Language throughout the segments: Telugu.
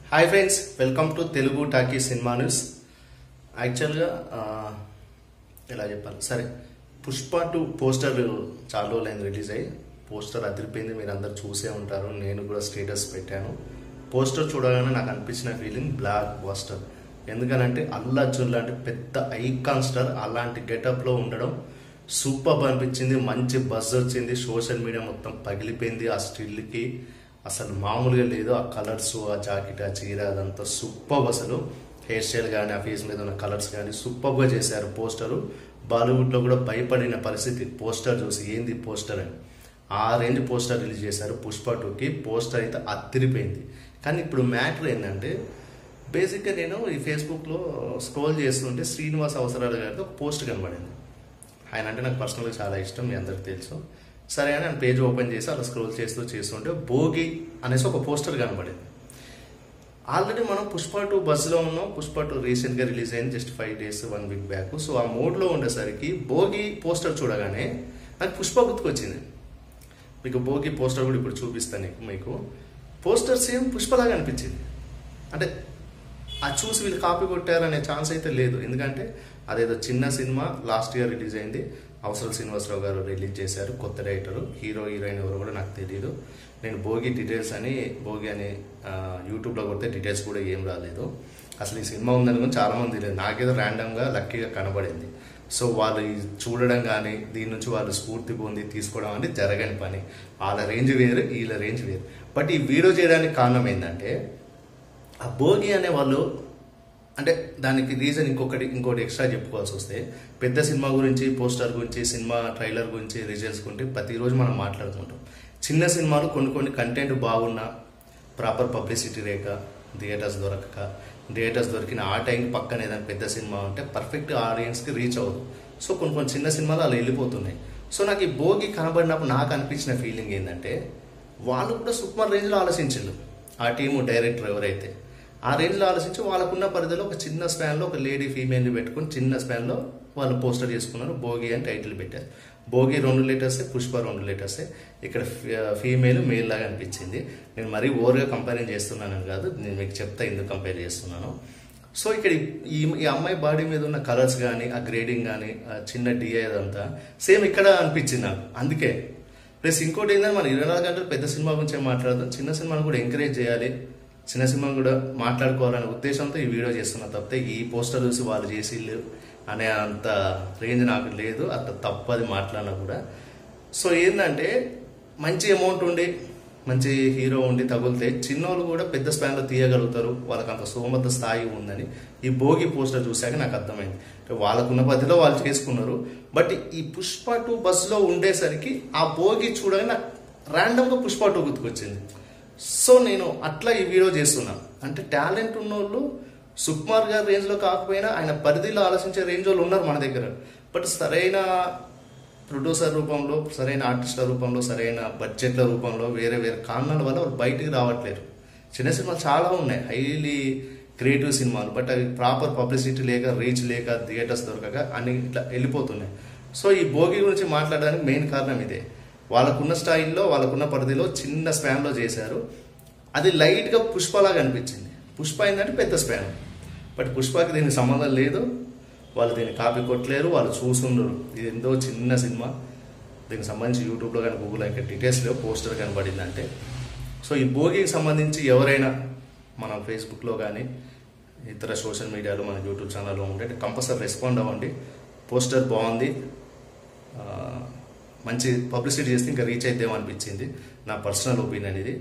hi friends welcome to Telugu talkie cinema news యాక్చువల్గా ఆ, ఎలా చెప్పాలి సరే పుష్ప టూ పోస్టర్ చాలా రోజులైంది రిలీజ్ అయ్యి పోస్టర్ అదిరిపోయింది మీరు అందరు చూసే ఉంటారు నేను కూడా స్టేటస్ పెట్టాను పోస్టర్ చూడగానే నాకు అనిపించిన ఫీలింగ్ బ్లాక్ బాస్టర్ ఎందుకనంటే అల్లు అర్జున్ లాంటి పెద్ద ఐకాన్ స్టార్ అలాంటి గెటప్లో ఉండడం సూపర్ అనిపించింది మంచి బజ్ వచ్చింది సోషల్ మీడియా మొత్తం పగిలిపోయింది ఆ స్టిల్కి అసలు మామూలుగా లేదు ఆ కలర్స్ ఆ జాకెట్ ఆ చీర అదంతా సూపర్ అసలు హెయిర్ స్టైల్ కానీ ఆ ఫేస్ మీద ఉన్న కలర్స్ కానీ సూపర్గా చేశారు పోస్టరు బాలీవుడ్లో కూడా భయపడిన పరిస్థితి పోస్టర్ చూసి ఏంది పోస్టర్ అని ఆ రేంజ్ పోస్టర్ రిలీజ్ చేశారు పుష్ప టూకి పోస్టర్ అయితే అత్తిరిపోయింది కానీ ఇప్పుడు మ్యాటర్ ఏంటంటే బేసిక్గా నేను ఈ ఫేస్బుక్లో స్క్రోల్ చేస్తుంటే శ్రీనివాస్ అవసరాలు గారితో ఒక పోస్ట్ కనబడింది ఆయన అంటే నాకు పర్సనల్గా చాలా ఇష్టం మీ అందరికి తెలుసు సరే అని ఆయన పేజ్ ఓపెన్ చేసి అలా స్క్రోల్ చేస్తూ చేస్తుంటే భోగి అనేసి ఒక పోస్టర్ కనబడింది ఆల్రెడీ మనం పుష్ప టూ బస్సులో ఉన్నాం పుష్ప టూ రీసెంట్గా రిలీజ్ అయింది just five days one week back so ఆ మోడ్లో ఉండేసరికి భోగి పోస్టర్ చూడగానే నాకు పుష్ప గుర్తుకొచ్చింది మీకు భోగి పోస్టర్ కూడా ఇప్పుడు చూపిస్తాను నీకు మీకు పోస్టర్ సేమ్ పుష్పలాగా అనిపించింది అంటే అది చూసి వీళ్ళు కాపీ కొట్టారనే ఛాన్స్ అయితే లేదు ఎందుకంటే అదేదో చిన్న సినిమా లాస్ట్ ఇయర్ రిలీజ్ అయింది అవసరం శ్రీనివాసరావు గారు రిలీజ్ చేశారు కొత్త డైరెక్టర్ హీరో హీరోయిన్ ఎవరు కూడా నాకు తెలియదు నేను భోగి డీటెయిల్స్ అని భోగి అని ఆ, యూట్యూబ్లో కొడితే డీటెయిల్స్ కూడా ఏం రాలేదు అసలు ఈ సినిమా ఉందని కూడా చాలా మంది తెలియదు నాకేదో ర్యాండమ్గా లక్కీగా కనబడింది సో వాళ్ళు ఇది చూడడం కానీ దీని నుంచి వాళ్ళు స్ఫూర్తి పొంది తీసుకోవడం అనేది జరగని పని వాళ్ళ రేంజ్ వేరు వీళ్ళ రేంజ్ వేరు బట్ ఈ వీడియో చేయడానికి కారణం ఏంటంటే ఆ భోగి అనే వాళ్ళు అంటే దానికి రీజన్ ఇంకొకటి ఇంకోటి ఎక్స్ట్రా చెప్పుకోవాల్సి వస్తే పెద్ద సినిమా గురించి పోస్టర్ గురించి సినిమా ట్రైలర్ గురించి రిజల్ట్స్ గురించి ప్రతిరోజు మనం మాట్లాడుకుంటాం చిన్న సినిమాలు కొన్ని కొన్ని కంటెంట్ బాగున్నా ప్రాపర్ పబ్లిసిటీ లేక థియేటర్స్ దొరకక థియేటర్స్ దొరికిన ఆ టైంకి పక్కన ఏదైనా పెద్ద సినిమా ఉంటే పర్ఫెక్ట్ ఆడియన్స్కి రీచ్ అవ్వదు సో కొన్ని కొన్ని చిన్న సినిమాలు అలా వెళ్ళిపోతున్నాయి సో నాకు ఈ భోగి కనబడినప్పుడు నాకు అనిపించిన ఫీలింగ్ ఏంటంటే వాళ్ళు కూడా సూపర్ రేంజ్లో ఆలోచించారు ఆ టీము డైరెక్టర్ ఎవరైతే ఆ రేంజ్లో ఆలోచించి వాళ్ళకున్న పరిధిలో ఒక చిన్న స్పాన్లో ఒక లేడీ ఫీమేల్ని పెట్టుకుని చిన్న స్పాన్లో వాళ్ళు పోస్టర్ చేసుకున్నారు భోగి అని టైటిల్ పెట్టారు భోగి రెండు లీటర్సే పుష్ప రెండు లీటర్సే ఇక్కడ ఫీమేల్ మేల్ లాగా అనిపించింది నేను మరీ ఓవర్గా కంపేర్ చేస్తున్నానని కాదు నేను మీకు చెప్తా ఎందుకు కంపేర్ చేస్తున్నాను సో ఇక్కడ ఈ ఈ అమ్మాయి బాడీ మీద ఉన్న కలర్స్ కానీ ఆ గ్రేడింగ్ కానీ ఆ చిన్న డిఐ అదంతా సేమ్ ఇక్కడ అనిపించింది నాకు అందుకే ప్లస్ ఇంకోటి ఏంటంటే మనం ఇరవై నాలుగు గంటలు పెద్ద సినిమా గురించి మాట్లాడదాం చిన్న సినిమాను కూడా ఎంకరేజ్ చేయాలి చిన్న సినిమాను కూడా మాట్లాడుకోవాలనే ఉద్దేశంతో ఈ వీడియో చేస్తున్నా తప్పితే ఈ పోస్టర్ చూసి వాళ్ళు చేసిళ్ళు అనే అంత రేంజ్ నాకు లేదు అంత తప్పది మాట్లాడినా కూడా సో ఏంటంటే మంచి అమౌంట్ ఉండి మంచి హీరో ఉండి తగిలితే చిన్నోళ్ళు కూడా పెద్ద స్పాన్లో తీయగలుగుతారు వాళ్ళకి అంత సోమత స్థాయి ఉందని ఈ భోగి పోస్టర్ చూశాక నాకు అర్థమైంది అంటే వాళ్ళకున్న పద్ధతిలో వాళ్ళు చేసుకున్నారు బట్ ఈ పుష్ప టూ బస్సులో ఉండేసరికి ఆ భోగి చూడగానే నాకు ర్యాండమ్గా పుష్ప టూ గుర్తుకొచ్చింది సో నేను అట్లా ఈ వీడియో చేస్తున్నాను అంటే టాలెంట్ ఉన్నోళ్ళు సుకుమార్ గారి రేంజ్లో కాకపోయినా ఆయన పరిధిలో ఆలోచించే రేంజ్ వాళ్ళు ఉన్నారు మన దగ్గర బట్ సరైన ప్రొడ్యూసర్ రూపంలో సరైన ఆర్టిస్టుల రూపంలో సరైన బడ్జెట్ల రూపంలో వేరే వేరే కారణాల వల్ల వాళ్ళు బయటికి రావట్లేరు చిన్న సినిమాలు చాలా ఉన్నాయి హైలీ క్రియేటివ్ సినిమాలు బట్ అవి ప్రాపర్ పబ్లిసిటీ లేక రీచ్ లేక థియేటర్స్ దొరకక అన్ని ఇట్లా వెళ్ళిపోతున్నాయి సో ఈ భోగి గురించి మాట్లాడడానికి మెయిన్ కారణం ఇదే వాళ్ళకున్న స్టైల్లో వాళ్ళకున్న పరిధిలో చిన్న స్పాన్లో చేశారు అది లైట్గా పుష్పలాగా అనిపించింది పుష్ప ఏంటంటే పెద్ద స్పాన్ బట్ పుష్పకి దీనికి సంబంధం లేదు వాళ్ళు దీన్ని కాపీ కొట్టలేరు వాళ్ళు చూసుండరు ఇది ఎంతో చిన్న సినిమా దీనికి సంబంధించి యూట్యూబ్లో కానీ గూగుల్ ఇంకా డీటెయిల్స్లో పోస్టర్ కనబడిందంటే సో ఈ భోగికి సంబంధించి ఎవరైనా మన ఫేస్బుక్లో కానీ ఇతర సోషల్ మీడియాలో మన యూట్యూబ్ ఛానల్లో ఉంటే కంపల్సరీ రెస్పాండ్ అవ్వండి పోస్టర్ బాగుంది ఆ, మంచి పబ్లిసిటీ చేస్తే ఇంకా రీచ్ అయిద్దాం అనిపించింది నా పర్సనల్ ఒపీనియన్ ఇది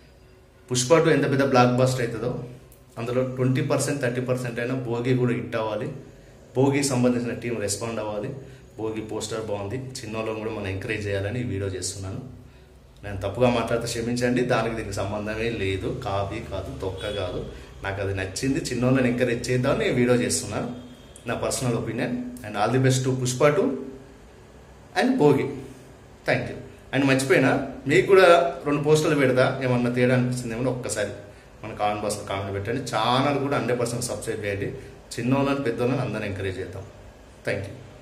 పుష్ప టూ ఎంత పెద్ద బ్లాక్ బస్టర్ అవుతుందో అందులో ట్వంటీ పర్సెంట్ థర్టీ పర్సెంట్ అయినా భోగి కూడా హిట్ అవ్వాలి భోగికి సంబంధించిన టీం రెస్పాండ్ అవ్వాలి భోగి పోస్టర్ బాగుంది చిన్నోళ్ళని కూడా మనం ఎంకరేజ్ చేయాలని ఈ వీడియో చేస్తున్నాను నేను తప్పుగా మాట్లాడితే క్షమించండి దానికి దీనికి సంబంధమే లేదు కాపీ కాదు తొక్క కాదు నాకు అది నచ్చింది చిన్నోళ్ళని ఎంకరేజ్ చేద్దామని నేను వీడియో చేస్తున్నాను నా personal opinion and all the best to Pushpa two and Bhogi thank you and మర్చిపోయినా మీకు కూడా రెండు పోస్టులు పెడతా ఏమన్నా తేడా అనిపిస్తుందేమో ఒక్కసారి మన కామెంట్ బాక్స్లో కామెంట్ పెట్టండి ఛానల్ కూడా హండ్రెడ్ పర్సెంట్ సబ్స్క్రైబ్ చేయండి చిన్నోళ్ళని పెద్దోళ్ళని అందరిని ఎంకరేజ్ చేద్దాం థ్యాంక్ యూ